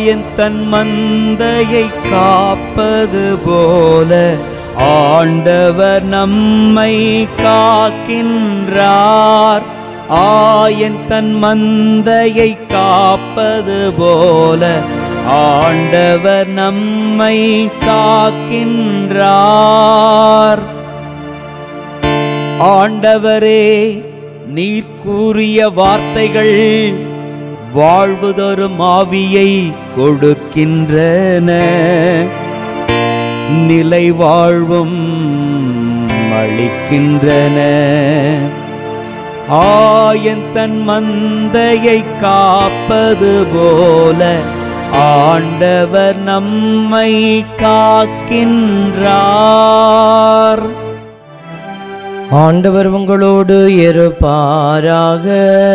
ஆயன் தன் மந்தையை காப்பது போல ஆண்டவர் நம்மை காக்கின்றார் ஆயன் தன் மந்தையை காப்பது போல ஆண்டவர் நம்மை காக்கின்றார் ஆண்டவரே நீர் கூறிய வார்த்தைகள் வாழ்வு தரும் ஆவியை கொடுக்கின்றன நிலை வாழ்வும் அளிக்கின்றன ஆயன் தன் மந்தையை காப்பது போல ஆண்டவர் நம்மை காக்கின்றார் ஆண்டவர் உங்களோடு இருப்பாராக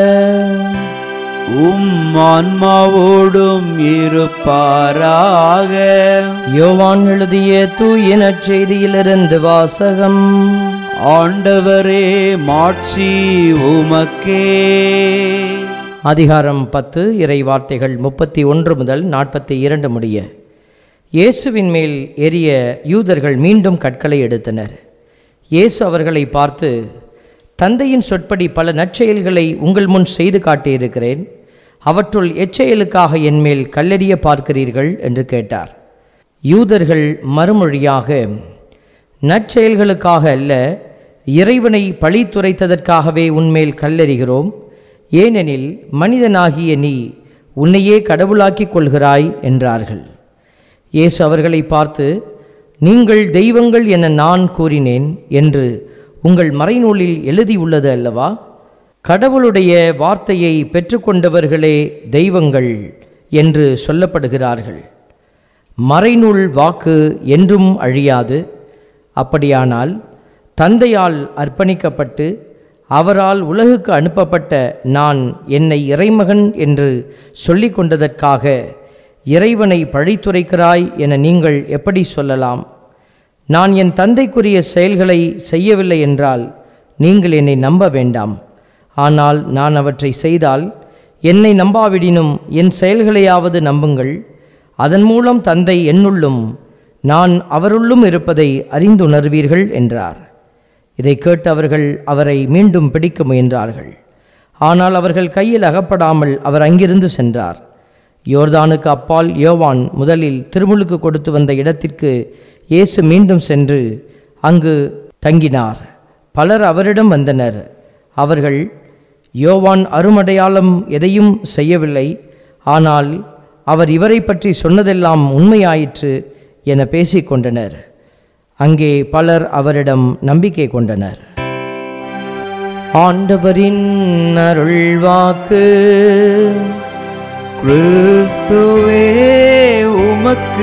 உம் ஆன்மாவோடும் இருப்பாராக யோவான் எழுதிய தூய நற்செய்தியிலிருந்து வாசகம் ஆண்டவரே மாட்சி உமக்கே அதிகாரம் பத்து இறை வார்த்தைகள் முப்பத்தி ஒன்று முதல் நாற்பத்தி இரண்டு முடிய இயேசுவின் மேல் எரிய யூதர்கள் மீண்டும் கற்களை எடுத்தனர் இயேசு அவர்களை பார்த்து தந்தையின் சொற்படி பல நற்செயல்களை உங்கள் முன் செய்து காட்டியிருக்கிறேன் அவற்றுள் எச்செயலுக்காக என்மேல் கல்லெறிய பார்க்கிறீர்கள் என்று கேட்டார் யூதர்கள் மறுமொழியாக நற்செயல்களுக்காக அல்ல இறைவனை பழித்துரைத்ததற்காகவே உன்மேல் கல்லெறிகிறோம் ஏனெனில் மனிதனாகிய நீ உன்னையே கடவுளாக்கிக் கொள்கிறாய் என்றார்கள் இயேசு அவர்களை பார்த்து நீங்கள் தெய்வங்கள் என நான் கூறினேன் என்று உங்கள் மறைநூலில் எழுதியுள்ளது அல்லவா கடவுளுடைய வார்த்தையை பெற்றுக்கொண்டவர்களே தெய்வங்கள் என்று சொல்லப்படுகிறார்கள் மறைநூல் வாக்கு என்றும் அழியாது அப்படியானால் தந்தையால் அர்ப்பணிக்கப்பட்டு அவரால் உலகுக்கு அனுப்பப்பட்ட நான் என்னை இறைமகன் என்று சொல்லிக் கொண்டதற்காக இறைவனை பழித்துரைக்கிறாய் என நீங்கள் எப்படி சொல்லலாம் நான் என் தந்தைக்குரிய செயல்களை செய்யவில்லை என்றால் நீங்கள் என்னை நம்ப வேண்டாம் ஆனால் நான் அவற்றை செய்தால் என்னை நம்பாவிடினும் என் செயல்களையாவது நம்புங்கள் அதன் மூலம் தந்தை என்னுள்ளும் நான் அவருள்ளும் இருப்பதை அறிந்துணர்வீர்கள் என்றார் இதை கேட்டு அவர்கள் அவரை மீண்டும் பிடிக்க முயன்றார்கள் ஆனால் அவர்கள் கையில் அகப்படாமல் அவர் அங்கிருந்து சென்றார் யோர்தானுக்கு அப்பால் யோவான் முதலில் திருமுழுக்கு கொடுத்து வந்த இடத்திற்கு இயேசு மீண்டும் சென்று அங்கு தங்கினார் பலர் அவரிடம் வந்தனர் அவர்கள் யோவான் அருமடையாளம் எதையும் செய்யவில்லை ஆனால் அவர் இவரை பற்றி சொன்னதெல்லாம் உண்மையாயிற்று என பேசிக்கொண்டனர் அங்கே பலர் அவரிடம் நம்பிக்கை கொண்டனர் ஆண்டவரின் அருள்வாக்கு கிறிஸ்துவே உமக்கு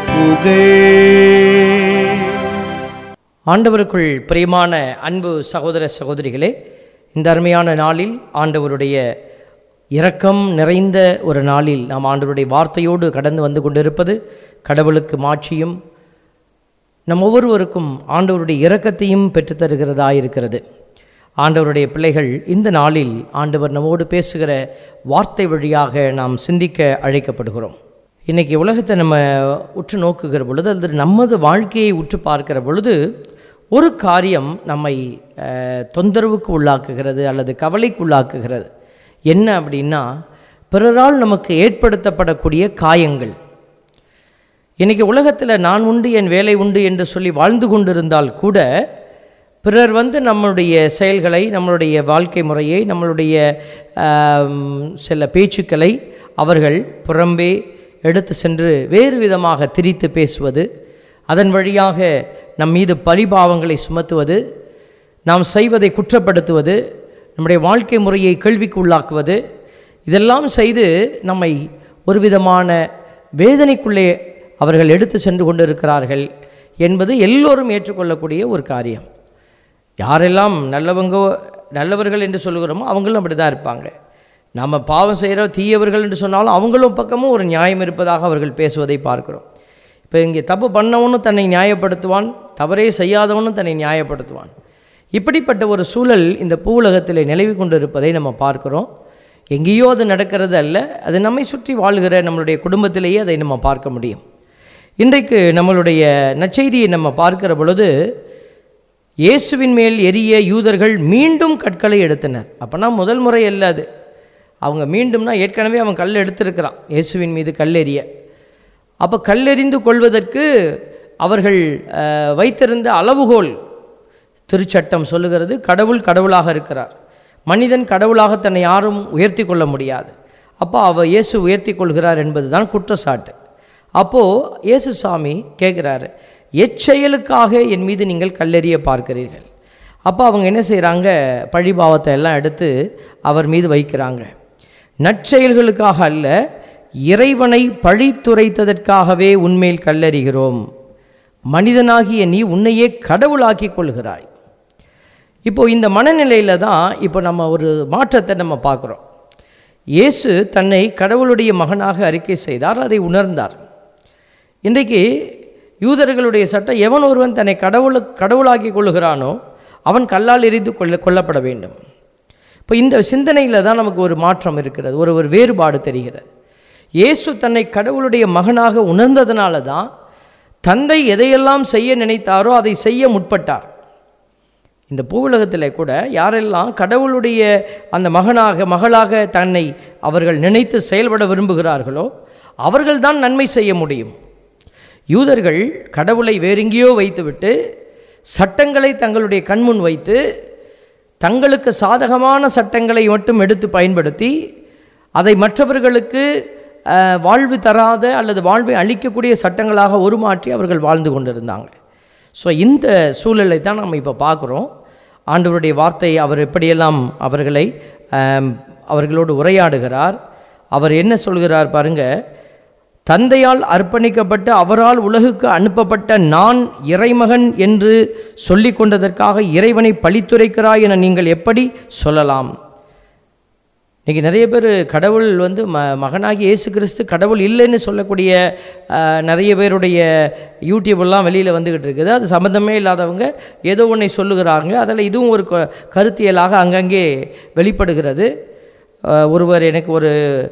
புகழ் ஆண்டவருக்குள் பிரியமான அன்பு சகோதர சகோதரிகளே இந்த அருமையான நாளில் ஆண்டவருடைய இரக்கம் நிறைந்த ஒரு நாளில் நாம் ஆண்டவருடைய வார்த்தையோடு கடந்து வந்து கொண்டிருப்பது கடவுளுக்கு மாட்சியும் நம் ஒவ்வொருவருக்கும் ஆண்டவருடைய இரக்கத்தையும் பெற்றுத்தருகிறதா இருக்கிறது ஆண்டவருடைய பிள்ளைகள் இந்த நாளில் ஆண்டவர் நம்மோடு பேசுகிற வார்த்தை வழியாக நாம் சிந்திக்க அழைக்கப்படுகிறோம் இன்றைக்கி உலகத்தை நம்ம உற்று நோக்குகிற பொழுது அல்லது நமது வாழ்க்கையை உற்று பார்க்கிற பொழுது ஒரு காரியம் நம்மை அஹ், தொந்தரவுக்கு உள்ளாக்குகிறது அல்லது கவலைக்கு உள்ளாக்குகிறது என்ன அப்படின்னா பிறரால் நமக்கு ஏற்படுத்தப்படக்கூடிய காயங்கள் இன்றைக்கி உலகத்தில் நான் உண்டு என் வேலை உண்டு என்று சொல்லி வாழ்ந்து கொண்டிருந்தால் கூட பிறர் வந்து நம்மளுடைய செயல்களை நம்மளுடைய வாழ்க்கை முறையை நம்மளுடைய ஆம், சில பேச்சுக்களை அவர்கள் புறம்பே எடுத்து சென்று வேறு விதமாக திரித்து பேசுவது அதன் வழியாக நம் மீது பரிபாவங்களை சுமத்துவது நாம் செய்வதை குற்றப்படுத்துவது நம்முடைய வாழ்க்கை முறையை கேள்விக்கு உள்ளாக்குவது இதெல்லாம் செய்து நம்மை ஒரு விதமான வேதனைக்குள்ளே அவர்கள் எடுத்து சென்று கொண்டிருக்கிறார்கள் என்பது எல்லோரும் ஏற்றுக்கொள்ளக்கூடிய ஒரு காரியம் யாரெல்லாம் நல்லவங்க நல்லவர்கள் என்று சொல்லுகிறோமோ அவங்களும் அப்படி தான் இருப்பாங்க நம்ம பாவம் செய்கிற தீயவர்கள் என்று சொன்னாலும் அவங்களும் பக்கமும் ஒரு நியாயம் இருப்பதாக அவர்கள் பேசுவதை பார்க்கிறோம் இப்போ இங்கே தப்பு பண்ணவனும் தன்னை நியாயப்படுத்துவான் தவறே செய்யாதவனும் தன்னை நியாயப்படுத்துவான் இப்படிப்பட்ட ஒரு சூழல் இந்த பூவுலகத்தில் நிலவி கொண்டிருப்பதை நம்ம பார்க்கிறோம் எங்கேயோ அது நடக்கிறது அல்ல அது நம்மை சுற்றி வாழ்கிற நம்மளுடைய குடும்பத்திலேயே அதை நம்ம பார்க்க முடியும் இன்றைக்கு நம்மளுடைய நற்செய்தியை நம்ம பார்க்கிற பொழுது இயேசுவின் மேல் எரிய யூதர்கள் மீண்டும் கற்களை எடுத்தனர் அப்போனா முதல் முறை அல்ல அது அவங்க மீண்டும்னா ஏற்கனவே அவன் கல் எடுத்திருக்கிறான் இயேசுவின் மீது கல்லெறிய அப்போ கல்லெறிந்து கொள்வதற்கு அவர்கள் அஹ், வைத்திருந்த அளவுகோல் திருச்சட்டம் சொல்லுகிறது கடவுள் கடவுளாக இருக்கிறார் மனிதன் கடவுளாக தன்னை யாரும் உயர்த்தி கொள்ள முடியாது அப்போ அவ இயேசு உயர்த்தி கொள்கிறார் என்பதுதான் குற்றச்சாட்டு அப்போது இயேசு சாமி கேட்குறாரு எச்செயலுக்காக என் மீது நீங்கள் கல்லெறிய பார்க்கிறீர்கள் அப்போ அவங்க என்ன செய்கிறாங்க பழிபாவத்தை எல்லாம் எடுத்து அவர் மீது வைக்கிறாங்க நற்செயல்களுக்காக அல்ல இறைவனை பழித்துரைத்ததற்காகவே உன்மேல் கல்லறிகிறோம் மனிதனாகிய நீ உன்னையே கடவுளாக்கிக் கொள்கிறாய் இப்போ இந்த மனநிலையில் தான் இப்போ நம்ம ஒரு மாற்றத்தை நம்ம பார்க்குறோம் இயேசு தன்னை கடவுளுடைய மகனாக அறிக்கை செய்தார் அதை உணர்ந்தார் இன்றைக்கு யூதர்களுடைய சட்டம் எவன் ஒருவன் தன்னை கடவுளு கடவுளாக்கி கொள்ளுகிறானோ அவன் கல்லால் எரிந்து கொள்ள கொல்லப்பட வேண்டும் இப்போ இந்த சிந்தனையில் தான் நமக்கு ஒரு மாற்றம் இருக்கிறது ஒரு ஒரு வேறுபாடு தெரிகிறது இயேசு தன்னை கடவுளுடைய மகனாக உணர்ந்ததுனால தான் தந்தை எதையெல்லாம் செய்ய நினைத்தாரோ அதை செய்ய முற்பட்டார் இந்த பூவுலகத்தில் கூட யாரெல்லாம் கடவுளுடைய அந்த மகனாக மகளாக தன்னை அவர்கள் நினைத்து செயல்பட விரும்புகிறார்களோ அவர்கள்தான் நன்மை செய்ய முடியும் யூதர்கள் கடவுளை வேறெங்கேயோ வைத்துவிட்டு சட்டங்களை தங்களுடைய கண்முன் வைத்து தங்களுக்கு சாதகமான சட்டங்களை மட்டும் எடுத்து பயன்படுத்தி அதை மற்றவர்களுக்கு அஹ், வாழ்வு தராத அல்லது வாழ்வை அளிக்கக்கூடிய சட்டங்களாக உருமாற்றி அவர்கள் வாழ்ந்து கொண்டிருந்தாங்க ஸோ இந்த சூழலை தான் நம்ம இப்போ பார்க்குறோம் ஆண்டவருடைய வார்த்தை அவர் எப்படியெல்லாம் அவர்களை ஆம், அவர்களோடு உரையாடுகிறார் அவர் என்ன சொல்கிறார் பாருங்க தந்தையால் அர்ப்பணிக்கப்பட்டு அவரால் உலகுக்கு அனுப்பப்பட்ட நான் இறைமகன் என்று சொல்லிக் கொண்டதற்காக இறைவனை பழித்துரைக்கிறாய் என நீங்கள் எப்படி சொல்லலாம் இன்றைக்கி நிறைய பேர் கடவுள் வந்து ம மகனாகி இயேசு கிறிஸ்து கடவுள் இல்லைன்னு சொல்லக்கூடிய அஹ், நிறைய பேருடைய யூடியூபெல்லாம் வெளியில் வந்துக்கிட்டு இருக்குது அது சம்மந்தமே இல்லாதவங்க ஏதோ ஒன்றை சொல்லுகிறாங்க அதில் இதுவும் ஒரு க- கருத்தியலாக அங்கங்கே வெளிப்படுகிறது அஹ், ஒருவர் எனக்கு ஒரு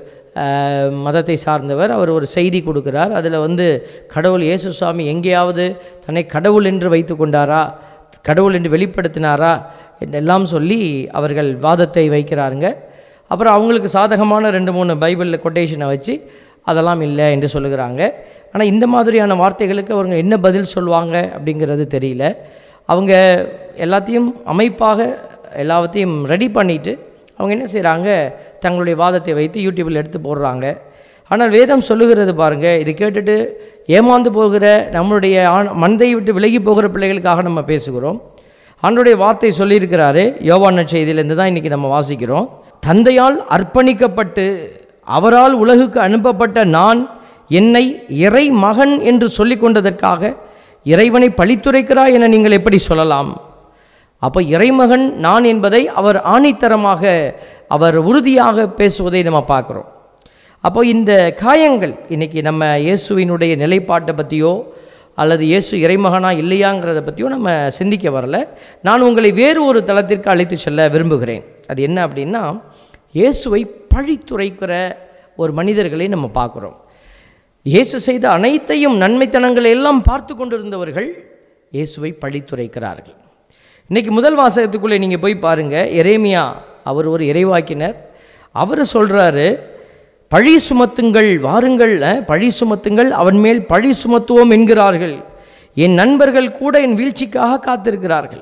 அஹ், மதத்தை சார்ந்தவர் அவர் ஒரு செய்தி கொடுக்கிறார் அதில் வந்து கடவுள் இயேசு சுவாமி எங்கேயாவது தன்னை கடவுள் என்று வைத்து கொண்டாரா கடவுள் என்று வெளிப்படுத்தினாரா என்றெல்லாம் சொல்லி அவர்கள் வாதத்தை வைக்கிறாருங்க அப்புறம் அவங்களுக்கு சாதகமான ரெண்டு மூணு பைபிளில் கொட்டேஷனை வச்சு அதெல்லாம் இல்லை என்று சொல்லுகிறாங்க ஆனால் இந்த மாதிரியான வார்த்தைகளுக்கு அவங்க என்ன பதில் சொல்லுவாங்க அப்படிங்கிறது தெரியல அவங்க எல்லாத்தையும் அமைப்பாக எல்லாத்தையும் ரெடி பண்ணிவிட்டு அவங்க என்ன செய்கிறாங்க தங்களுடைய வாதத்தை வைத்து யூடியூப்பில் எடுத்து போடுறாங்க ஆனால் வேதம் சொல்லுகிறது பாருங்க இது கேட்டுட்டு ஏமாந்து போகிற நம்மளுடைய ஆண் மந்தை விட்டு விலகி போகிற பிள்ளைகளுக்காக நம்ம பேசுகிறோம் ஆண்டுடைய வார்த்தை சொல்லியிருக்கிறாரு யோவான் செய்தியிலேருந்து தான் இன்றைக்கி நம்ம வாசிக்கிறோம் தந்தையால் அர்ப்பணிக்கப்பட்டு அவரால் உலகுக்கு அனுப்பப்பட்ட நான் என்னை இறை மகன் என்று சொல்லிக் கொண்டதற்காக இறைவனை பழித்துரைக்கிறாய் என நீங்கள் எப்படி சொல்லலாம் அப்போ இறைமகன் நான் என்பதை அவர் ஆணித்தரமாக அவர் உறுதியாக பேசுவதை நம்ம பார்க்குறோம் அப்போ இந்த காயங்கள் இன்னைக்கு நம்ம இயேசுவினுடைய நிலைப்பாட்டை பற்றியோ அல்லது இயேசு இறைமகனா இல்லையாங்கிறத பற்றியோ நம்ம சிந்திக்க வரல நான் உங்களை வேறு ஒரு தளத்திற்கு அழைத்து செல்ல விரும்புகிறேன் அது என்ன அப்படின்னா இயேசுவை பழித்துரைக்கிற ஒரு மனிதர்களை நம்ம பார்க்குறோம் இயேசு செய்த அனைத்தையும் நன்மைத்தனங்களை எல்லாம் பார்த்து கொண்டிருந்தவர்கள் இயேசுவை பழித்துரைக்கிறார்கள் இன்னைக்கு முதல் வாசகத்துக்குள்ளே நீங்கள் போய் பாருங்க எரேமியா அவர் ஒரு இறைவாக்கினர் அவர் சொல்கிறாரு பழி சுமத்துங்கள் வாருங்கள் அஹ், பழி சுமத்துங்கள் அவன் மேல் பழி சுமத்துவோம் என்கிறார்கள் என் நண்பர்கள் கூட என் வீழ்ச்சிக்காக காத்திருக்கிறார்கள்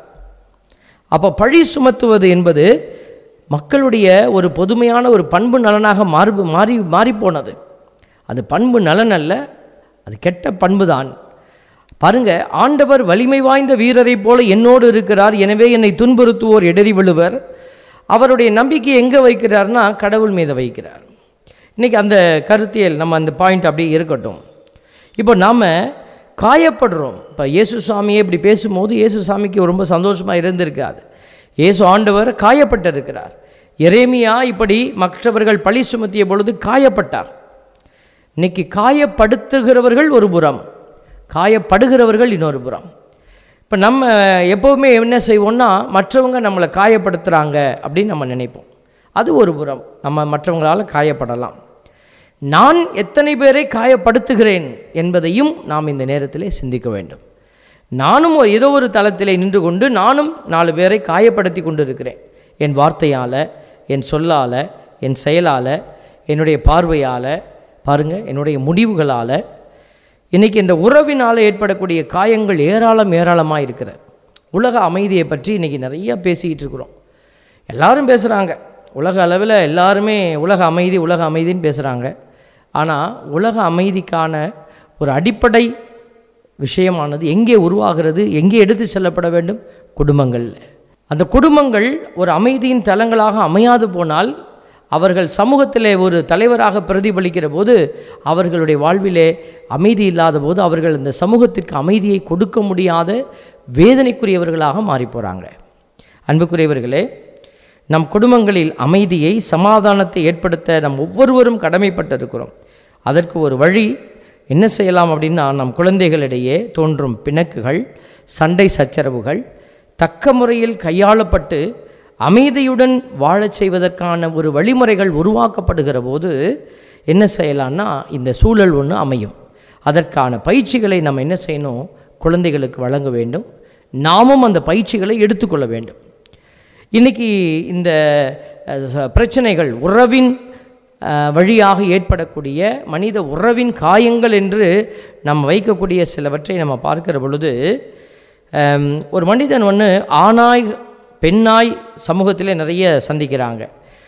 அப்போ பழி சுமத்துவது என்பது மக்களுடைய ஒரு பொதுமையான ஒரு பண்பு நலனாக மாறு மாறி மாறிப்போனது அது பண்பு நலன் அல்ல அது கெட்ட பண்பு தான் பாருங்க ஆண்டவர் வலிமை வாய்ந்த வீரரைப் போல என்னோடு இருக்கிறார் எனவே என்னை துன்புறுத்துவோர் இடறி விழுவர் அவருடைய நம்பிக்கை எங்கே வைக்கிறார்னா கடவுள் மீது வைக்கிறார் இன்னைக்கு அந்த கருத்தியல் நம்ம அந்த பாயிண்ட் அப்படியே இருக்கட்டும் இப்போ நாம் காயப்படுறோம் இப்போ இயேசு சாமியை இப்படி பேசும்போது இயேசு சாமிக்கு ரொம்ப சந்தோஷமாக இருந்திருக்காது இயேசு ஆண்டவர் காயப்பட்டிருக்கிறார் எரேமியா இப்படி மற்றவர்கள் பழி சுமத்திய பொழுது காயப்பட்டார் இன்னைக்கு காயப்படுத்துகிறவர்கள் ஒரு புறம் காயப்படுகிறவர்கள் இன்னொரு புறம் இப்போ நம்ம எப்போவுமே என்ன செய்வோம்னா மற்றவங்க நம்மளை காயப்படுத்துகிறாங்க அப்படின்னு நம்ம நினைப்போம் அது ஒரு புறம் நம்ம மற்றவங்களால் காயப்படலாம் நான் எத்தனை பேரை காயப்படுத்துகிறேன் என்பதையும் நாம் இந்த நேரத்திலே சிந்திக்க வேண்டும் நானும் ஒரு- ஏதோ ஒரு தளத்திலே நின்று கொண்டு நானும் நாலு பேரை காயப்படுத்தி கொண்டு இருக்கிறேன் என் வார்த்தையால் என் சொல்லால் என் செயலால் என்னுடைய பார்வையால் பாருங்க என்னுடைய முடிவுகளால் இன்னைக்கு இந்த உறவினால் ஏற்படக்கூடிய காயங்கள் ஏராளம் ஏராளமாக இருக்கிறது உலக அமைதியை பற்றி இன்னைக்கு நிறைய பேசிக்கிட்டு இருக்கிறோம் எல்லாரும் பேசுகிறாங்க உலக அளவில் எல்லாருமே உலக அமைதி உலக அமைதின்னு பேசுகிறாங்க ஆனால் உலக அமைதிக்கான ஒரு அடிப்படை விஷயமானது எங்கே உருவாகிறது எங்கே எடுத்து செல்லப்பட வேண்டும் குடும்பங்களில் அந்த குடும்பங்கள் ஒரு அமைதியின் தலங்களாக அமையாது போனால் அவர்கள் சமூகத்திலே ஒரு தலைவராக பிரதிபலிக்கிற போது அவர்களுடைய வாழ்விலே அமைதி இல்லாத போது அவர்கள் இந்த சமூகத்திற்கு அமைதியை கொடுக்க முடியாத வேதனைக்குரியவர்களாக மாறிப் போகிறாங்க அன்புக்குரியவர்களே நம் குடும்பங்களில் அமைதியை சமாதானத்தை ஏற்படுத்த நம் ஒவ்வொருவரும் கடமைப்பட்டிருக்கிறோம் அதற்கு ஒரு வழி என்ன செய்யலாம் அப்படின்னா நம் குழந்தைகளிடையே தோன்றும் பிணக்குகள் சண்டை சச்சரவுகள் தக்க முறையில் கையாளப்பட்டு அமைதியுடன் வாழச் செய்வதற்கான ஒரு வழிமுறைகள் உருவாக்கப்படுகிற போது என்ன செய்யலாம்னா இந்த சூழல் ஒன்று அமையும் அதற்கான பயிற்சிகளை நம்ம என்ன செய்யணும் குழந்தைகளுக்கு வழங்க வேண்டும் நாமும் அந்த பயிற்சிகளை எடுத்துக்கொள்ள வேண்டும் இன்னைக்கு இந்த அஹ், ச- பிரச்சனைகள் உறவின் அஹ், வழியாக ஏற்படக்கூடிய மனித உறவின் காயங்கள் என்று நம்ம வைக்கக்கூடிய சிலவற்றை நம்ம பார்க்கிற பொழுது அம், ஒரு மனிதன் ஒன்று ஆணாய் பெண்ணாய் சமூகத்தில் நிறைய சந்திக்கிறாங்க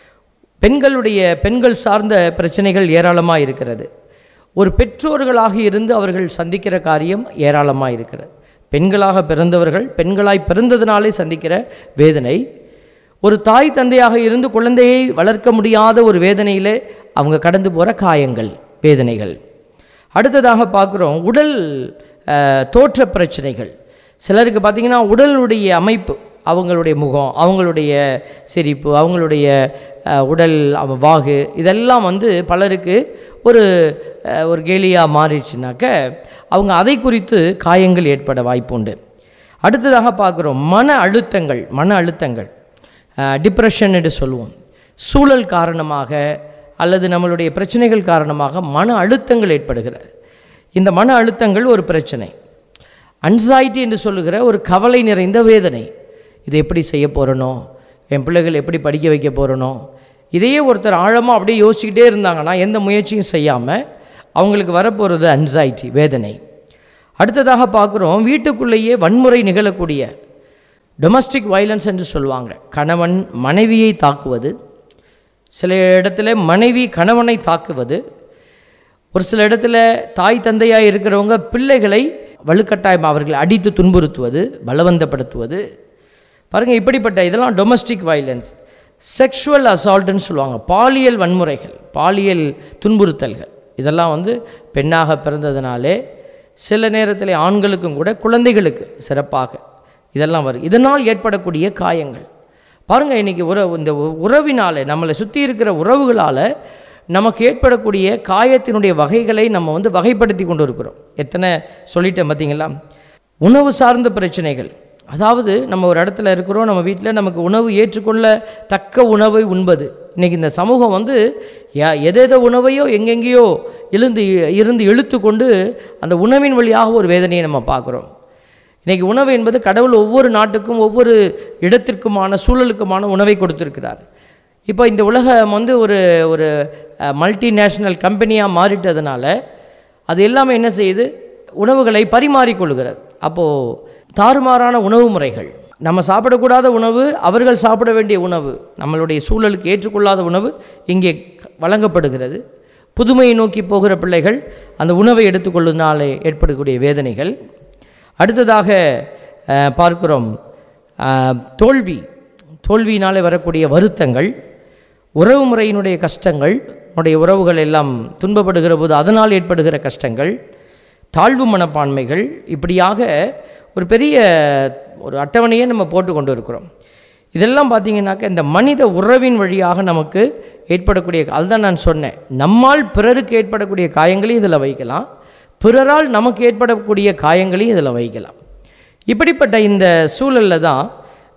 பெண்களுடைய பெண்கள் சார்ந்த பிரச்சனைகள் ஏராளமாக இருக்கிறது ஒரு பெற்றோர்களாக இருந்து அவர்கள் சந்திக்கிற காரியம் ஏராளமாக இருக்கிறது பெண்களாக பிறந்தவர்கள் பெண்களாய் பிறந்ததினாலே சந்திக்கிற வேதனை ஒரு தாய் தந்தையாக இருந்து குழந்தையை வளர்க்க முடியாத ஒரு வேதனையிலே அவங்க கடந்து போகிற காயங்கள் வேதனைகள் அடுத்ததாக பார்க்குறோம் உடல் அஹ், தோற்ற பிரச்சனைகள் சிலருக்கு பார்த்திங்கன்னா உடலுடைய அமைப்பு அவங்களுடைய முகம் அவங்களுடைய சிரிப்பு அவங்களுடைய அஹ், உடல் அவ- வாகு இதெல்லாம் வந்து பலருக்கு ஒரு அஹ், ஒரு கேலியாக மாறிடுச்சுனாக்க அவங்க அதை குறித்து காயங்கள் ஏற்பட வாய்ப்புண்டு அடுத்ததாக பார்க்குறோம் மன அழுத்தங்கள் மன அழுத்தங்கள் டிப்ரெஷன் என்று சொல்லுவோம் சூழல் காரணமாக அல்லது நம்மளுடைய பிரச்சனைகள் காரணமாக மன அழுத்தங்கள் ஏற்படுகிறது இந்த மன அழுத்தங்கள் ஒரு பிரச்சனை அன்சைட்டி என்று சொல்லுகிற ஒரு கவலை நிறைந்த வேதனை இதை எப்படி செய்ய போகிறனோ என் பிள்ளைகள் எப்படி படிக்க வைக்க போகிறனோ இதையே ஒருத்தர் ஆழமாக அப்படியே யோசிச்சுக்கிட்டே இருந்தாங்கன்னா எந்த முயற்சியும் செய்யாமல் அவங்களுக்கு வரப்போகிறது அன்சைட்டி வேதனை அடுத்ததாக பார்க்குறோம் வீட்டுக்குள்ளேயே வன்முறை நிகழக்கூடிய டொமஸ்டிக் வயலன்ஸ் என்று சொல்லுவாங்க கணவன் மனைவியை தாக்குவது சில இடத்துல மனைவி கணவனை தாக்குவது ஒரு சில இடத்துல தாய் தந்தையாக இருக்கிறவங்க பிள்ளைகளை வலுக்கட்டாயம் அவர்களை அடித்து துன்புறுத்துவது பலவந்தப்படுத்துவது பாருங்கள் இப்படிப்பட்ட இதெல்லாம் டொமஸ்டிக் வயலன்ஸ் செக்ஷுவல் அசால்ட்டுன்னு சொல்லுவாங்க பாலியல் வன்முறைகள் பாலியல் துன்புறுத்தல்கள் இதெல்லாம் வந்து பெண்ணாக பிறந்ததுனாலே சில நேரத்தில் ஆண்களுக்கும் கூட குழந்தைகளுக்கு சிறப்பாக இதெல்லாம் வரும் இதனால் ஏற்படக்கூடிய காயங்கள் பாருங்கள் இன்றைக்கி உறவு இந்த உ- உறவினால நம்மளை சுற்றி இருக்கிற உறவுகளால் நமக்கு ஏற்படக்கூடிய காயத்தினுடைய வகைகளை நம்ம வந்து வகைப்படுத்தி கொண்டு இருக்கிறோம் எத்தனை சொல்லிட்டேன் பார்த்தீங்களா உணவு சார்ந்த பிரச்சனைகள் அதாவது நம்ம ஒரு இடத்துல இருக்கிறோம் நம்ம வீட்டில் நமக்கு உணவு ஏற்றுக்கொள்ள தக்க உணவை உண்பது இன்றைக்கி இந்த சமூகம் வந்து யா- எதேதோ உணவையோ எங்கெங்கேயோ எழுந்து இருந்து இழுத்து கொண்டு அந்த உணவின் வழியாக ஒரு வேதனையை நம்ம பார்க்குறோம் இன்றைக்கி உணவு என்பது கடவுள் ஒவ்வொரு நாட்டுக்கும் ஒவ்வொரு இடத்திற்குமான சூழலுக்குமான உணவை கொடுத்திருக்கிறார் இப்போ இந்த உலகம் வந்து ஒரு ஒரு மல்டிநேஷ்னல் கம்பெனியாக மாறிட்டதுனால அது எல்லாமே என்ன செய்யுது உணவுகளை பரிமாறிக்கொள்கிறது அப்போது தாறுமாறான உணவு முறைகள் நம்ம சாப்பிடக்கூடாத உணவு அவர்கள் சாப்பிட வேண்டிய உணவு நம்மளுடைய சூழலுக்கு ஏற்றுக்கொள்ளாத உணவு இங்கே வழங்கப்படுகிறது புதுமையை நோக்கி போகிற பிள்ளைகள் அந்த உணவை எடுத்துக்கொள்வதனாலே ஏற்படக்கூடிய வேதனைகள் அடுத்ததாக அஹ், பார்க்கிறோம் அஹ், தோல்வி தோல்வியினாலே வரக்கூடிய வருத்தங்கள் உறவு முறையினுடைய கஷ்டங்கள் உடைய உறவுகள் எல்லாம் துன்பப்படுகிற போது அதனால் ஏற்படுகிற கஷ்டங்கள் தாழ்வு மனப்பான்மைகள் இப்படியாக ஒரு பெரிய ஒரு அட்டவணையை நம்ம போட்டு கொண்டு இருக்கிறோம் இதெல்லாம் பார்த்தீங்கன்னாக்க இந்த மனித உறவின் வழியாக நமக்கு ஏற்படக்கூடிய அதுதான் நான் சொன்னேன் நம்மால் பிறருக்கு ஏற்படக்கூடிய காயங்களையும் இதில் வைக்கலாம் பிறரால் நமக்கு ஏற்படக்கூடிய காயங்களையும் இதில் வைக்கலாம் இப்படிப்பட்ட இந்த சூழலில் தான்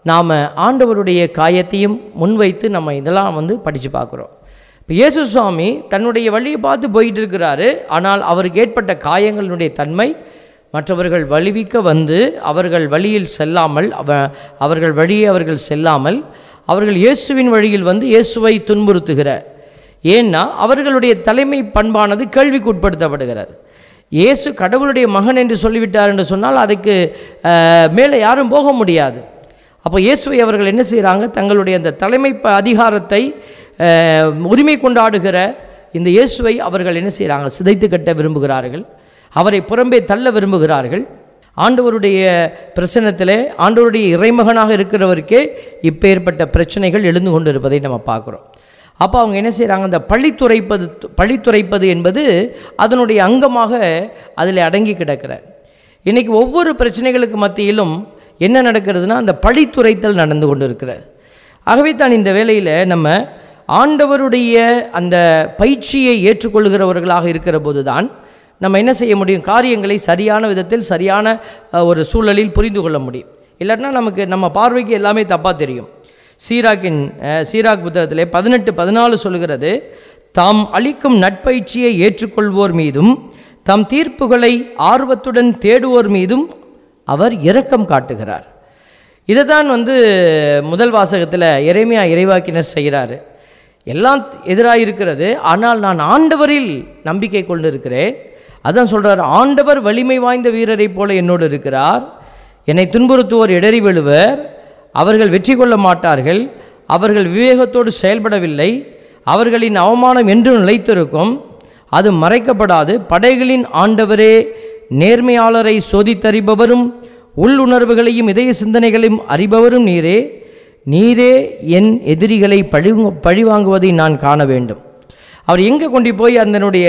நாம் ஆண்டவருடைய காயத்தையும் முன்வைத்து நம்ம இதெல்லாம் வந்து படித்து பார்க்குறோம் இப்போ இயேசு சுவாமி தன்னுடைய வழியை பார்த்து போயிட்டு இருக்கிறாரு ஆனால் அவருக்கு ஏற்பட்ட காயங்களினுடைய தன்மை மற்றவர்கள் வலிவிக்க வந்து அவர்கள் வழியில் செல்லாமல் அவ அவர்கள் வழியே அவர்கள் செல்லாமல் அவர்கள் இயேசுவின் வழியில் வந்து இயேசுவை துன்புறுத்துகிற ஏன்னா அவர்களுடைய தலைமை பண்பானது கேள்விக்கு உட்படுத்தப்படுகிறது இயேசு கடவுளுடைய மகன் என்று சொல்லிவிட்டார் என்று சொன்னால் அதுக்கு அஹ், மேலே யாரும் போக முடியாது அப்போ இயேசுவை அவர்கள் என்ன செய்கிறாங்க தங்களுடைய அந்த தலைமை ப- அதிகாரத்தை அஹ், உரிமை கொண்டாடுகிற இந்த இயேசுவை அவர்கள் என்ன செய்கிறாங்க சிதைத்து கட்ட விரும்புகிறார்கள் அவரை புறம்பே தள்ள விரும்புகிறார்கள் ஆண்டவருடைய பிரசனத்திலே ஆண்டவருடைய இறைமகனாக இருக்கிறவருக்கே இப்பேற்பட்ட பிரச்சனைகள் எழுந்து கொண்டு இருப்பதை நம்ம பார்க்குறோம் அப்போ அவங்க என்ன செய்கிறாங்க அந்த பழித்துரைப்பது பழித்துரைப்பது என்பது அதனுடைய அங்கமாக அதில் அடங்கி கிடக்கிற இன்றைக்கி ஒவ்வொரு பிரச்சனைகளுக்கு மத்தியிலும் என்ன நடக்கிறதுனா அந்த பழித்துரைத்தல் நடந்து கொண்டு இருக்கிறது ஆகவே தான் இந்த வேளையில் நம்ம ஆண்டவருடைய அந்த பயிற்சியை ஏற்றுக்கொள்கிறவர்களாக இருக்கிற போது தான் நம்ம என்ன செய்ய முடியும் காரியங்களை சரியான விதத்தில் சரியான அஹ், ஒரு சூழலில் புரிந்து கொள்ள முடியும் இல்லைன்னா நமக்கு நம்ம பார்வைக்கு எல்லாமே தப்பாக தெரியும் சீராக்கின் அஹ், சீராக் புத்தகத்திலே பதினெட்டு பதினாலு சொல்கிறது தாம் அளிக்கும் நட்பயிற்சியை ஏற்றுக்கொள்வோர் மீதும் தம் தீர்ப்புகளை ஆர்வத்துடன் தேடுவோர் மீதும் அவர் இரக்கம் காட்டுகிறார் இதை தான் வந்து முதல் வாசகத்தில் இறைமையா இறைவாக்கினர் செய்கிறாரு எல்லாம் எதிராக இருக்கிறது ஆனால் நான் ஆண்டவரில் நம்பிக்கை கொண்டு இருக்கிறேன் அதான் சொல்றார் ஆண்டவர் வலிமை வாய்ந்த வீரரைப் போல என்னோடு இருக்கிறார் என்னை துன்புறுத்துவோர் இடறி விழுவர் அவர்கள் வெற்றி கொள்ள மாட்டார்கள் அவர்கள் விவேகத்தோடு செயல்படவில்லை அவர்களின் அவமானம் என்றும் நிலைத்திருக்கும் அது மறைக்கப்படாது படைகளின் ஆண்டவரே நேர்மையாளரை சோதித்தறிபவரும் உள்ளுணர்வுகளையும் இதய சிந்தனைகளையும் அறிபவரும் நீரே நீரே என் எதிரிகளை பழி பழிவாங்குவதை நான் காண வேண்டும் அவர் எங்கே கொண்டு போய் அதனுடைய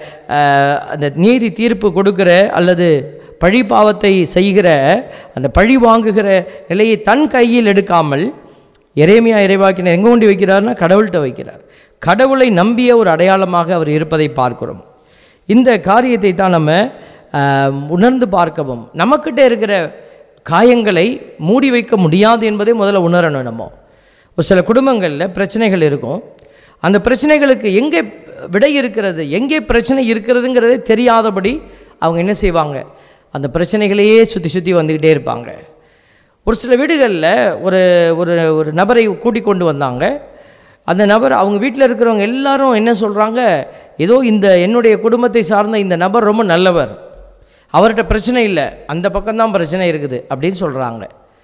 அஹ், அந்த நீதி தீர்ப்பு கொடுக்கிற அல்லது பழி பாவத்தை செய்கிற அந்த பழி வாங்குகிற நிலையை தன் கையில் எடுக்காமல் எரேமியா இறைவாக்கினர் எங்கே கொண்டு வைக்கிறார்னா கடவுள்கிட்ட வைக்கிறார் கடவுளை நம்பிய ஒரு அடையாளமாக அவர் இருப்பதை பார்க்கிறோம் இந்த காரியத்தை தான் நம்ம ஆஹ், உணர்ந்து பார்க்கவும் நமக்கிட்ட இருக்கிற காயங்களை மூடி வைக்க முடியாது என்பதை முதல்ல உணரணும் நம்ம ஒரு சில குடும்பங்களில் பிரச்சனைகள் இருக்கும் அந்த பிரச்சனைகளுக்கு எங்கே விடை இருக்கிறது எங்கே பிரச்சனை இருக்கிறதுங்கிறதே தெரியாதபடி அவங்க என்ன செய்வாங்க அந்த பிரச்சனைகளையே சுற்றி சுற்றி வந்துக்கிட்டே இருப்பாங்க ஒரு சில வீடுகளில் ஒரு ஒரு ஒரு நபரை கூட்டிக் கொண்டு வந்தாங்க அந்த நபர் அவங்க வீட்டில் இருக்கிறவங்க எல்லாரும் என்ன சொல்கிறாங்க ஏதோ இந்த என்னுடைய குடும்பத்தை சார்ந்த இந்த நபர் ரொம்ப நல்லவர் அவர்கிட்ட பிரச்சனை இல்லை அந்த பக்கம்தான் பிரச்சனை இருக்குது அப்படின்னு சொல்கிறாங்க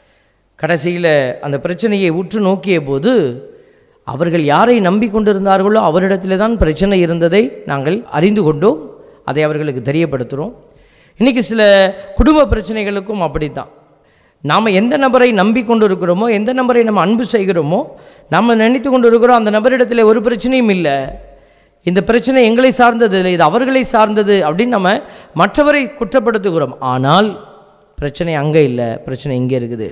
கடைசியில் அந்த பிரச்சனையை உற்று நோக்கிய போது அவர்கள் யாரை நம்பிக்கொண்டிருந்தார்களோ அவரிடத்திலே தான் பிரச்சனை இருந்ததை நாங்கள் அறிந்து கொண்டோம் அதை அவர்களுக்கு தெரியப்படுத்துகிறோம் இன்றைக்கி சில குடும்ப பிரச்சனைகளுக்கும் அப்படித்தான் நாம் எந்த நபரை நம்பிக்கொண்டு இருக்கிறோமோ எந்த நபரை நம்ம அன்பு செய்கிறோமோ நாம் நினைத்து கொண்டு இருக்கிறோம் அந்த நபரிடத்தில் ஒரு பிரச்சனையும் இல்லை இந்த பிரச்சனை எங்களை சார்ந்தது இல்லை இது அவர்களை சார்ந்தது அப்படின்னு நம்ம மற்றவரை குற்றப்படுத்துகிறோம் ஆனால் பிரச்சனை அங்கே இல்லை பிரச்சனை இங்கே இருக்குது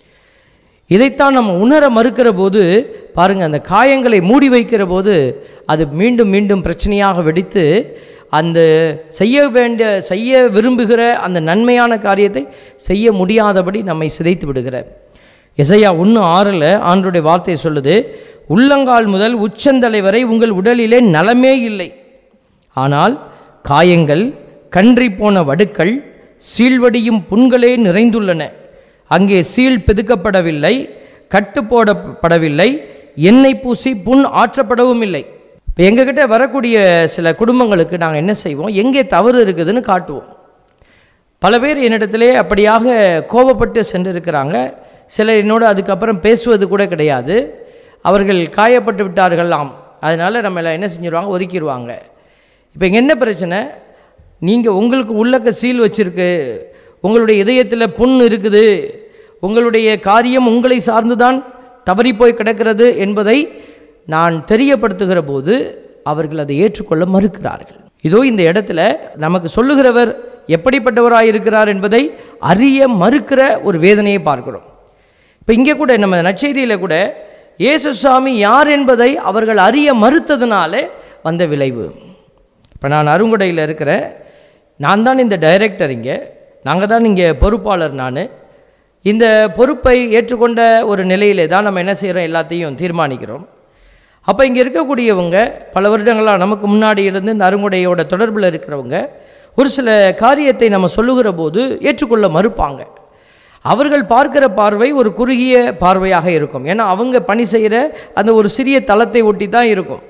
இதைத்தான் நம்ம உணர மறுக்கிற போது பாருங்கள் அந்த காயங்களை மூடி வைக்கிற போது அது மீண்டும் மீண்டும் பிரச்சனையாக வெடித்து அந்த செய்ய வேண்டிய செய்ய விரும்புகிற அந்த நன்மையான காரியத்தை செய்ய முடியாதபடி நம்மை சிதைத்து விடுகிற இசையா ஒன்று ஆறில் ஆண்டுடைய வார்த்தை சொல்லுது உள்ளங்கால் முதல் உச்சந்தலை வரை உங்கள் உடலிலே நலமே இல்லை ஆனால் காயங்கள் கன்றி போன வடுக்கள் சீழ்வடியும் புண்களே நிறைந்துள்ளன அங்கே சீல் பிதுக்கப்படவில்லை கட்டு போடப்படவில்லை எண்ணெய் பூசி புண் ஆற்றப்படவும் இல்லை இப்போ எங்ககிட்ட வரக்கூடிய சில குடும்பங்களுக்கு நாங்கள் என்ன செய்வோம் எங்கே தவறு இருக்குதுன்னு காட்டுவோம் பல பேர் என்னிடத்திலே அப்படியாக கோபப்பட்டு சென்றிருக்கிறாங்க சிலர் என்னோட அதுக்கப்புறம் பேசுவது கூட கிடையாது அவர்கள் காயப்பட்டு விட்டார்களாம் அதனால் நம்மளை என்ன செஞ்சிருவாங்க ஒதுக்கிடுவாங்க இப்போ இங்கே என்ன பிரச்சனை நீங்கள் உங்களுக்கு உள்ளக்க சீல் வச்சிருக்கு உங்களுடைய இதயத்தில் புண் இருக்குது உங்களுடைய காரியம் உங்களை சார்ந்து தான் தவறி போய் கிடக்கிறது என்பதை நான் தெரியப்படுத்துகிற போது அவர்கள் அதை ஏற்றுக்கொள்ள மறுக்கிறார்கள் இதோ இந்த இடத்துல நமக்கு சொல்லுகிறவர் எப்படிப்பட்டவராக இருக்கிறார் என்பதை அறிய மறுக்கிற ஒரு வேதனையை பார்க்கிறோம் இப்போ இங்கே கூட நம்ம நற்செய்தியில் கூட இயேசு சாமி யார் என்பதை அவர்கள் அறிய மறுத்ததுனாலே வந்த விளைவு இப்போ நான் அருங்குடையில் இருக்கிறேன் நான் தான் இந்த டைரக்டர் இங்கே நாங்கள் தான் இங்கே பொறுப்பாளர் நான் இந்த பொறுப்பை ஏற்றுக்கொண்ட ஒரு நிலையிலே தான் நம்ம என்ன செய்கிறோம் எல்லாத்தையும் தீர்மானிக்கிறோம் அப்போ இங்கே இருக்கக்கூடியவங்க பல வருடங்களாக நமக்கு முன்னாடி இருந்து இந்த அருங்குடையோட தொடர்பில் இருக்கிறவங்க ஒரு சில காரியத்தை நம்ம சொல்லுகிற போது ஏற்றுக்கொள்ள மறுப்பாங்க அவர்கள் பார்க்கிற பார்வை ஒரு குறுகிய பார்வையாக இருக்கும் ஏன்னா அவங்க பணி செய்கிற அந்த ஒரு சிறிய தளத்தை ஒட்டி தான் இருக்கும்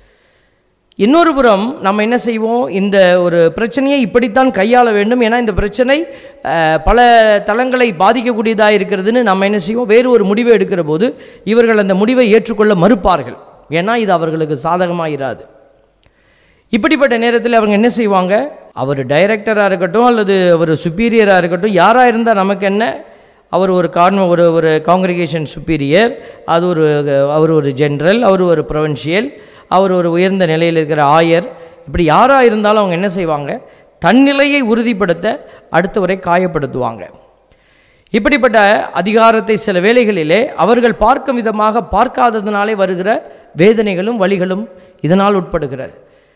இன்னொரு புறம் நம்ம என்ன செய்வோம் இந்த ஒரு பிரச்சனையை இப்படித்தான் கையாள வேண்டும் ஏன்னா இந்த பிரச்சனை அஹ், பல தளங்களை பாதிக்கக்கூடியதாக இருக்கிறதுன்னு நம்ம என்ன செய்வோம் வேறு ஒரு முடிவை எடுக்கிற போது இவர்கள் அந்த முடிவை ஏற்றுக்கொள்ள மறுப்பார்கள் ஏன்னா இது அவர்களுக்கு சாதகமாக இராது இப்படிப்பட்ட நேரத்தில் அவங்க என்ன செய்வாங்க அவர் டைரக்டராக இருக்கட்டும் அல்லது அவர் சுப்பீரியராக இருக்கட்டும் யாராக இருந்தால் நமக்கு என்ன அவர் ஒரு கார்ன ஒரு ஒரு காங்கிரிகேஷன் சுப்பீரியர் அது ஒரு அவர் ஒரு ஜென்ரல் அவர் ஒரு ப்ரொவின்ஷியல் அவர் ஒரு உயர்ந்த நிலையில் இருக்கிற ஆயர் இப்படி யாராக இருந்தாலும் அவங்க என்ன செய்வாங்க தன்னிலையை உறுதிப்படுத்த அடுத்தவரை காயப்படுத்துவாங்க இப்படிப்பட்ட அதிகாரத்தை சில வேளைகளிலே அவர்கள் பார்க்கும் விதமாக பார்க்காததினாலே வருகிற வேதனைகளும் வலிகளும் இதனால் உட்படுகிறது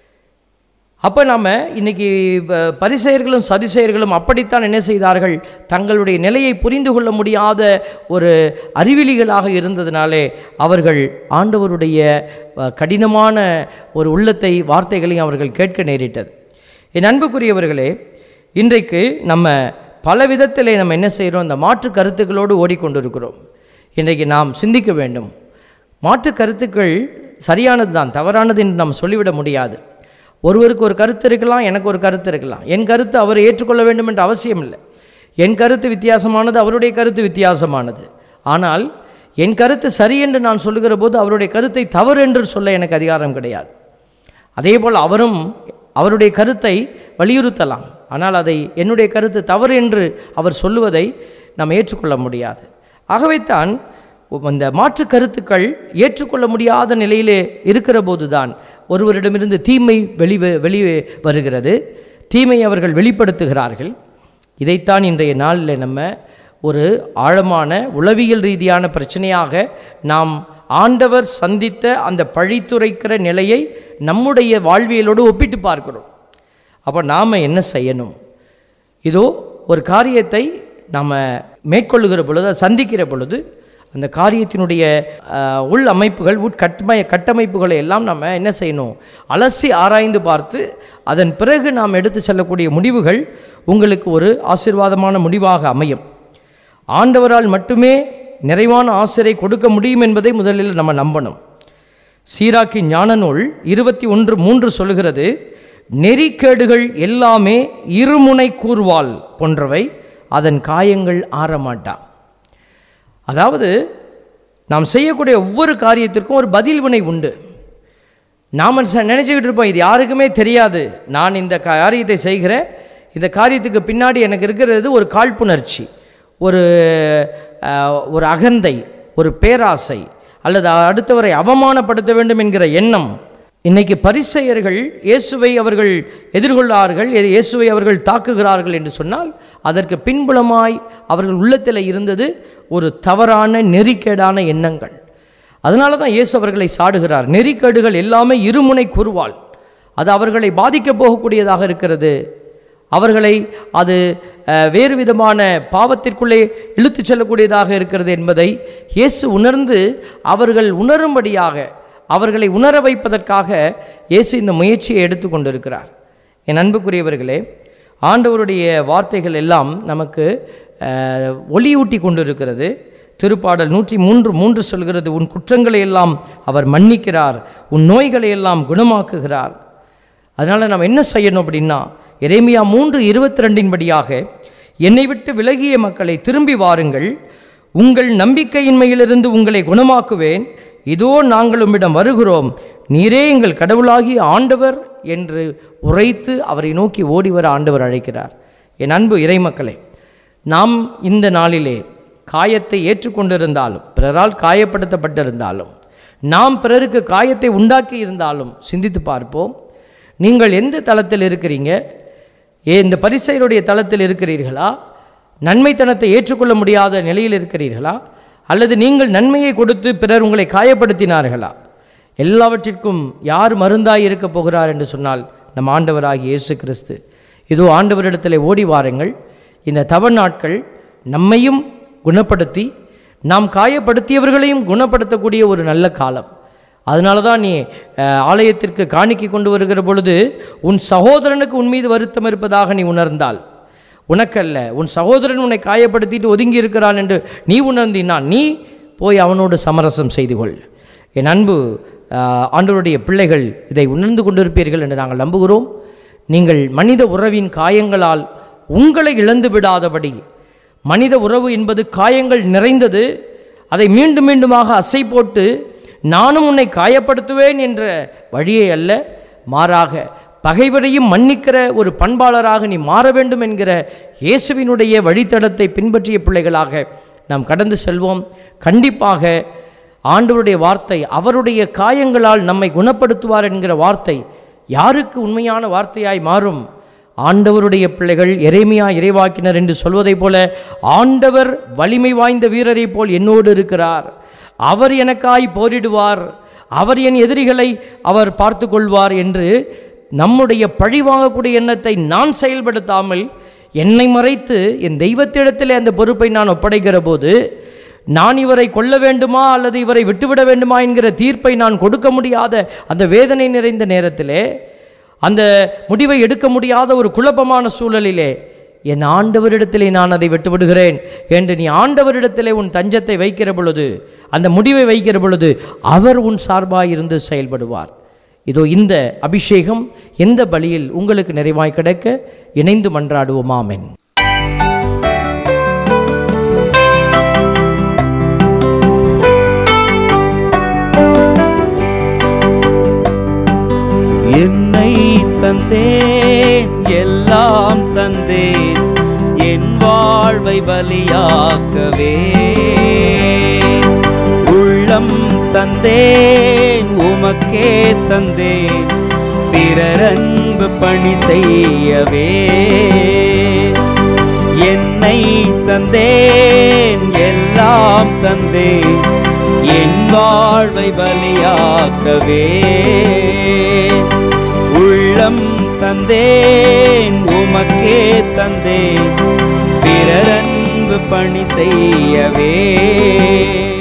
அப்போ நாம் இன்னைக்கு ப- பரிசெயர்களும் சதிசெயர்களும் அப்படித்தான் என்ன செய்தார்கள் தங்களுடைய நிலையை புரிந்து கொள்ள முடியாத ஒரு அறிவிலிகளாக இருந்ததினாலே அவர்கள் ஆண்டவருடைய அஹ், கடினமான ஒரு உள்ளத்தை வார்த்தைகளையும் அவர்கள் கேட்க நேரிட்டது என் அன்புக்குரியவர்களே இன்றைக்கு நம்ம பல விதத்திலே நம்ம என்ன செய்கிறோம் இந்த மாற்று கருத்துக்களோடு ஓடிக்கொண்டிருக்கிறோம் இன்றைக்கு நாம் சிந்திக்க வேண்டும் மாற்று கருத்துக்கள் சரியானது தான் தவறானது என்று நாம் சொல்லிவிட முடியாது ஒருவருக்கு ஒரு கருத்து இருக்கலாம் எனக்கு ஒரு கருத்து இருக்கலாம் என் கருத்து அவர் ஏற்றுக்கொள்ள வேண்டும் என்ற அவசியம் இல்லை என் கருத்து வித்தியாசமானது அவருடைய கருத்து வித்தியாசமானது ஆனால் என் கருத்து சரி என்று நான் சொல்லுகிற போது அவருடைய கருத்தை தவறு என்று சொல்ல எனக்கு அதிகாரம் கிடையாது அதேபோல் அவரும் அவருடைய கருத்தை வலியுறுத்தலாம் ஆனால் அதை என்னுடைய கருத்து தவறு என்று அவர் சொல்லுவதை நாம் ஏற்றுக்கொள்ள முடியாது ஆகவே தான் இந்த மாற்று கருத்துக்கள் ஏற்றுக்கொள்ள முடியாத நிலையிலே இருக்கிற போதுதான் ஒருவரிடமிருந்து தீமை வெளி வெளியே வருகிறது தீமை அவர்கள் வெளிப்படுத்துகிறார்கள் இதைத்தான் இன்றைய நாளில் நம்ம ஒரு ஆழமான உளவியல் ரீதியான பிரச்சனையாக நாம் ஆண்டவர் சந்தித்த அந்த பழித்துரைக்கிற நிலையை நம்முடைய வாழ்வியலோடு ஒப்பிட்டு பார்க்கிறோம் அப்போ நாம் என்ன செய்யணும் இதோ ஒரு காரியத்தை நாம் மேற்கொள்ளுகிற பொழுது அதை சந்திக்கிற பொழுது அந்த காரியத்தினுடைய அஹ், உள் அமைப்புகள் உட்கட்டமை கட்டமைப்புகளை எல்லாம் நம்ம என்ன செய்யணும் அலசி ஆராய்ந்து பார்த்து அதன் பிறகு நாம் எடுத்து செல்லக்கூடிய முடிவுகள் உங்களுக்கு ஒரு ஆசீர்வாதமான முடிவாக அமையும் ஆண்டவரால் மட்டுமே நிறைவான ஆசிரை கொடுக்க முடியும் என்பதை முதலில் நம்ம நம்பணும் சீராக்கி ஞான நூல் இருபத்தி ஒன்று மூன்று சொல்லுகிறது நெறிக்கேடுகள் எல்லாமே இருமுனை கூர்வாள் போன்றவை அதன் காயங்கள் ஆறமாட்டா அதாவது நாம் செய்யக்கூடிய ஒவ்வொரு காரியத்திற்கும் ஒரு பதில் வினை உண்டு நாம் நினச்சிக்கிட்டு இருப்போம் இது யாருக்குமே தெரியாது நான் இந்த காரியத்தை செய்கிறேன் இந்த காரியத்துக்கு பின்னாடி எனக்கு இருக்கிறது ஒரு காழ்ப்புணர்ச்சி ஒரு அஹ், ஒரு அகந்தை ஒரு பேராசை அல்லது அடுத்தவரை அவமானப்படுத்த வேண்டும் என்கிற எண்ணம் இன்னைக்கு பரிசெயர்கள் இயேசுவை அவர்கள் எதிர்கொள்ளார்கள் இயே- இயேசுவை அவர்கள் தாக்குகிறார்கள் என்று சொன்னால் அதற்கு பின்புலமாய் அவர்கள் உள்ளத்தில் இருந்தது ஒரு தவறான நெறிக்கேடான எண்ணங்கள் அதனால தான் இயேசு அவர்களை சாடுகிறார் நெறிக்கேடுகள் எல்லாமே இருமுனை கூறுவாள் அது அவர்களை பாதிக்கப் போகக்கூடியதாக இருக்கிறது அவர்களை அது அஹ், வேறு விதமான பாவத்திற்குள்ளே இழுத்துச் செல்லக்கூடியதாக இருக்கிறது என்பதை இயேசு உணர்ந்து அவர்கள் உணரும்படியாக அவர்களை உணர வைப்பதற்காக இயேசு இந்த முயற்சியை எடுத்துக்கொண்டிருக்கிறார் என் அன்புக்குரியவர்களே ஆண்டவருடைய வார்த்தைகள் எல்லாம் நமக்கு அஹ், ஒளியூட்டி கொண்டிருக்கிறது திருப்பாடல் நூற்றி மூன்று மூன்று சொல்கிறது உன் குற்றங்களை எல்லாம் அவர் மன்னிக்கிறார் உன் நோய்களை எல்லாம் குணமாக்குகிறார் அதனால் நம்ம என்ன செய்யணும் அப்படின்னா எரேமியா மூன்று இருபத்தி ரெண்டின் படியாக என்னை விட்டு விலகிய மக்களை திரும்பி வாருங்கள் உங்கள் நம்பிக்கையின்மையிலிருந்து உங்களை குணமாக்குவேன் இதோ நாங்கள் உம்மிடம் வருகிறோம் நீரே எங்கள் கடவுளாகிய ஆண்டவர் என்று உரைத்து அவரை நோக்கி ஓடி வர ஆண்டவர் அழைக்கிறார் என் அன்பு இறைமக்களே நாம் இந்த நாளிலே காயத்தை ஏற்றுக்கொண்டிருந்தாலும் பிறரால் காயப்படுத்தப்பட்டிருந்தாலும் நாம் பிறருக்கு காயத்தை உண்டாக்கி இருந்தாலும் சிந்தித்து பார்ப்போம் நீங்கள் எந்த தளத்தில் இருக்கிறீங்க ஏ இந்த பரிசையருடைய தளத்தில் இருக்கிறீர்களா நன்மைத்தனத்தை ஏற்றுக்கொள்ள முடியாத நிலையில் இருக்கிறீர்களா அல்லது நீங்கள் நன்மையை கொடுத்து பிறர் உங்களை காயப்படுத்தினார்களா எல்லாவற்றிற்கும் யார் மருந்தாய் இருக்கப் போகிறார் என்று சொன்னால் நம் ஆண்டவராகிய இயேசு கிறிஸ்து இதோ ஆண்டவரிடத்தில் ஓடி வாருங்கள் இந்த தவ நாட்கள் நம்மையும் குணப்படுத்தி நாம் காயப்படுத்தியவர்களையும் குணப்படுத்தக்கூடிய ஒரு நல்ல காலம் அதனால தான் நீ அஹ், ஆலயத்திற்கு காணிக்கை கொண்டு வருகிற பொழுது உன் சகோதரனுக்கு உன் மீது வருத்தம் இருப்பதாக நீ உணர்ந்தால் உனக்கல்ல உன் சகோதரன் உன்னை காயப்படுத்திட்டு ஒதுங்கி இருக்கிறான் என்று நீ உணர்ந்தினா நீ போய் அவனோடு சமரசம் செய்து கொள் என் அன்பு ஆஹ், ஆண்டவருடைய பிள்ளைகள் இதை உணர்ந்து கொண்டிருப்பீர்கள் என்று நாங்கள் நம்புகிறோம் நீங்கள் மனித உறவின் காயங்களால் உங்களை இழந்து விடாதபடி மனித உறவு என்பது காயங்கள் நிறைந்தது அதை மீண்டும் மீண்டுமாக அசை போட்டு நானும் உன்னை காயப்படுத்துவேன் என்ற வழியை அல்ல மாறாக பகைவரையும் மன்னிக்கிற ஒரு பண்பாளராக நீ மாற வேண்டும் என்கிற இயேசுவினுடைய வழித்தடத்தை பின்பற்றிய பிள்ளைகளாக நாம் கடந்து செல்வோம் கண்டிப்பாக ஆண்டவருடைய வார்த்தை அவருடைய காயங்களால் நம்மை குணப்படுத்துவார் என்கிற வார்த்தை யாருக்கு உண்மையான வார்த்தையாய் மாறும் ஆண்டவருடைய பிள்ளைகள் எரேமியா இறைவாக்கினர் என்று சொல்வதைப் போல ஆண்டவர் வலிமை வாய்ந்த வீரரைப் போல் என்னோடு இருக்கிறார் அவர் எனக்காய் போரிடுவார் அவர் என் எதிரிகளை அவர் பார்த்து கொள்வார் என்று நம்முடைய பழி வாங்கக்கூடிய எண்ணத்தை நான் செயல்படுத்தாமல் என்னை மறைத்து என் தெய்வத்திடத்திலே அந்த பொறுப்பை நான் ஒப்படைக்கிற போது நான் இவரை கொல்ல வேண்டுமா அல்லது இவரை விட்டுவிட வேண்டுமா என்கிற தீர்ப்பை நான் கொடுக்க முடியாத அந்த வேதனை நிறைந்த நேரத்திலே அந்த முடிவை எடுக்க முடியாத ஒரு குழப்பமான சூழலிலே என் ஆண்டவரிடத்திலே நான் அதை விட்டுவிடுகிறேன் என்று நீ ஆண்டவரிடத்திலே உன் தஞ்சத்தை வைக்கிற பொழுது அந்த முடிவை வைக்கிற பொழுது அவர் உன் சார்பாய் இருந்து செயல்படுவார் இதோ இந்த அபிஷேகம் எந்த பலியில் உங்களுக்கு நிறைவாய் கிடைக்க இணைந்து மன்றாடுவோமாமென் என்னை தந்தேன் எல்லாம் தந்தேன் என் வாழ்வை பலியாக்கவே உள்ளம் தந்தேன் உமக்கே தந்தேன் பிறரன்பு பணி செய்யவே என்னை தந்தேன் எல்லாம் தந்தேன் என் வாழ்வை பலியாக்கவே உள்ளம் தந்தேன் உமக்கே தந்தேன் பிறரன்பு பணி செய்யவே